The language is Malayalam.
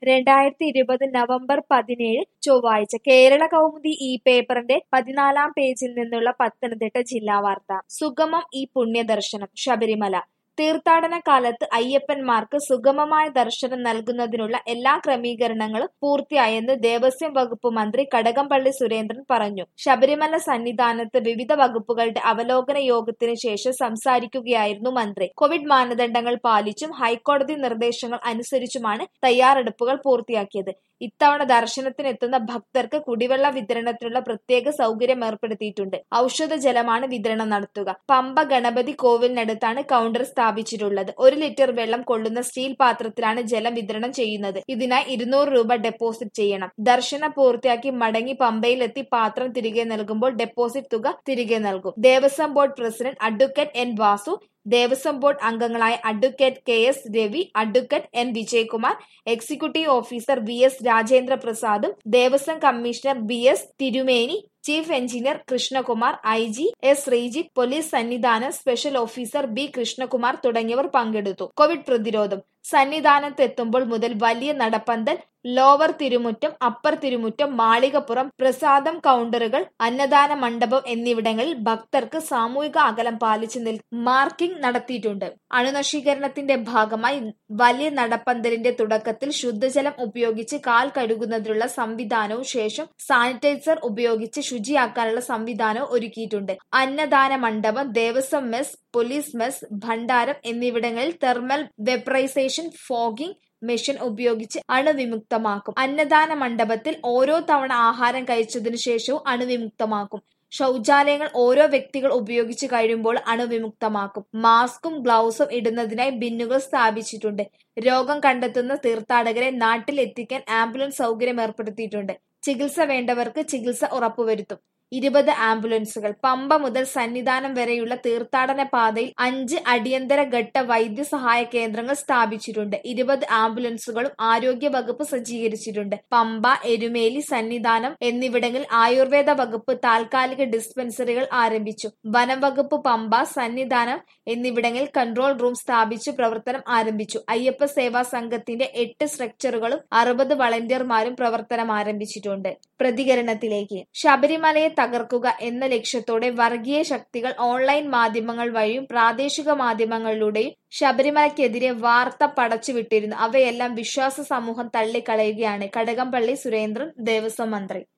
രണ്ടായിരത്തി ഇരുപത് നവംബർ പതിനേഴ് ചൊവ്വാഴ്ച കേരള കൗമുദി ഈ പേപ്പറിന്റെ പതിനാലാം പേജിൽ നിന്നുള്ള പത്തനംതിട്ട ജില്ലാ വാർത്ത സുഗമം ഈ പുണ്യദർശനം ശബരിമല തീർത്ഥാടന കാലത്ത് അയ്യപ്പന്മാർക്ക് സുഗമമായ ദർശനം നൽകുന്നതിനുള്ള എല്ലാ ക്രമീകരണങ്ങളും പൂർത്തിയായെന്ന് ദേവസ്വം വകുപ്പ് മന്ത്രി കടകംപള്ളി സുരേന്ദ്രൻ പറഞ്ഞു ശബരിമല സന്നിധാനത്ത് വിവിധ വകുപ്പുകളുടെ അവലോകന യോഗത്തിന് ശേഷം സംസാരിക്കുകയായിരുന്നു മന്ത്രി കോവിഡ് മാനദണ്ഡങ്ങൾ പാലിച്ചും ഹൈക്കോടതി നിർദ്ദേശങ്ങൾ അനുസരിച്ചുമാണ് തയ്യാറെടുപ്പുകൾ പൂർത്തിയാക്കിയത് ഇത്തവണ ദർശനത്തിനെത്തുന്ന ഭക്തർക്ക് കുടിവെള്ള വിതരണത്തിനുള്ള പ്രത്യേക സൗകര്യം ഏർപ്പെടുത്തിയിട്ടുണ്ട് ഔഷധ ജലമാണ് വിതരണം നടത്തുക പമ്പ ഗണപതി കോവിലിനടുത്താണ് കൗണ്ടർ സ്ഥാപിച്ചിട്ടുള്ളത് ഒരു ലിറ്റർ വെള്ളം കൊള്ളുന്ന സ്റ്റീൽ പാത്രത്തിലാണ് ജലം വിതരണം ചെയ്യുന്നത് ഇതിനായി ഇരുന്നൂറ് രൂപ ഡെപ്പോസിറ്റ് ചെയ്യണം ദർശനം പൂർത്തിയാക്കി മടങ്ങി പമ്പയിലെത്തി പാത്രം തിരികെ നൽകുമ്പോൾ ഡെപ്പോസിറ്റ് തുക തിരികെ നൽകും Devaswom board president advocate N Vasu Devaswom board അംഗങ്ങളായ advocate K S Ravi advocate N Vijayakumar executive officer V S Rajendra പ്രസാദും Devaswom commissioner B S Thirumeni chief engineer Krishnakumar I G S Sreejith police Sannidhana special officer B Krishnakumar തുടങ്ങിയവർ പങ്കെടുത്തു കോവിഡ് പ്രതിരോധം സന്നിധാനത്ത് എത്തുമ്പോൾ മുതൽ വലിയ നടപ്പന്തൽ ലോവർ തിരുമുറ്റം അപ്പർ തിരുമുറ്റം മാളികപ്പുറം പ്രസാദം കൗണ്ടറുകൾ അന്നദാന മണ്ഡപം എന്നിവിടങ്ങളിൽ ഭക്തർക്ക് സാമൂഹിക അകലം പാലിച്ചു നിൽ മാർക്കിംഗ് നടത്തിയിട്ടുണ്ട് അണുനശീകരണത്തിന്റെ ഭാഗമായി വലിയ നടപ്പന്തലിന്റെ തുടക്കത്തിൽ ശുദ്ധജലം ഉപയോഗിച്ച് കാൽ കഴുകുന്നതിനുള്ള സംവിധാനവും ശേഷം സാനിറ്റൈസർ ഉപയോഗിച്ച് ശുചിയാക്കാനുള്ള സംവിധാനവും ഒരുക്കിയിട്ടുണ്ട് അന്നദാന മണ്ഡപം ദേവസ്വം മെസ് പോലീസ് മെസ് ഭണ്ഡാരം എന്നിവിടങ്ങളിൽ തെർമൽ വെപ്രൈസേഷൻ ഫോഗിംഗ് മെഷീൻ ഉപയോഗിച്ച് അണുവിമുക്തമാക്കും അന്നദാന മണ്ഡപത്തിൽ ഓരോ തവണ ആഹാരം കഴിച്ചതിനു ശേഷവും അണുവിമുക്തമാക്കും ശൗചാലയങ്ങൾ ഓരോ വ്യക്തികൾ ഉപയോഗിച്ച് കഴിയുമ്പോൾ അണുവിമുക്തമാക്കും മാസ്കും ഗ്ലൗസും ഇടുന്നതിനായി ബിന്നുകൾ സ്ഥാപിച്ചിട്ടുണ്ട് രോഗം കണ്ടെത്തുന്ന തീർത്ഥാടകരെ നാട്ടിൽ എത്തിക്കാൻ ആംബുലൻസ് സൗകര്യം ഏർപ്പെടുത്തിയിട്ടുണ്ട് ചികിത്സ വേണ്ടവർക്ക് ചികിത്സ ഉറപ്പുവരുത്തും ഇരുപത് ആംബുലൻസുകൾ പമ്പ മുതൽ സന്നിധാനം വരെയുള്ള തീർത്ഥാടന പാതയിൽ അഞ്ച് അടിയന്തര ഘട്ട വൈദ്യസഹായ കേന്ദ്രങ്ങൾ സ്ഥാപിച്ചിട്ടുണ്ട് ഇരുപത് ആംബുലൻസുകളും ആരോഗ്യ വകുപ്പ് സജ്ജീകരിച്ചിട്ടുണ്ട് പമ്പ എരുമേലി സന്നിധാനം എന്നിവിടങ്ങളിൽ ആയുർവേദ വകുപ്പ് താൽക്കാലിക ഡിസ്പെൻസറികൾ ആരംഭിച്ചു വനം വകുപ്പ് പമ്പ സന്നിധാനം എന്നിവിടങ്ങളിൽ കൺട്രോൾ റൂം സ്ഥാപിച്ച് പ്രവർത്തനം ആരംഭിച്ചു അയ്യപ്പ സേവാ സംഘത്തിന്റെ എട്ട് സ്ട്രക്ചറുകളും അറുപത് വളണ്ടിയർമാരും പ്രവർത്തനം ആരംഭിച്ചിട്ടുണ്ട് പ്രതികരണത്തിലേക്ക് ശബരിമലയെ തകർക്കുക എന്ന ലക്ഷ്യത്തോടെ വർഗീയ ശക്തികൾ ഓൺലൈൻ മാധ്യമങ്ങൾ വഴിയും പ്രാദേശിക മാധ്യമങ്ങളിലൂടെയും ശബരിമലയ്ക്കെതിരെ വാർത്ത പടച്ചുവിട്ടിരുന്നു അവയെല്ലാം വിശ്വാസ സമൂഹം തള്ളിക്കളയുകയാണ് കടകംപള്ളി സുരേന്ദ്രൻ ദേവസ്വം മന്ത്രി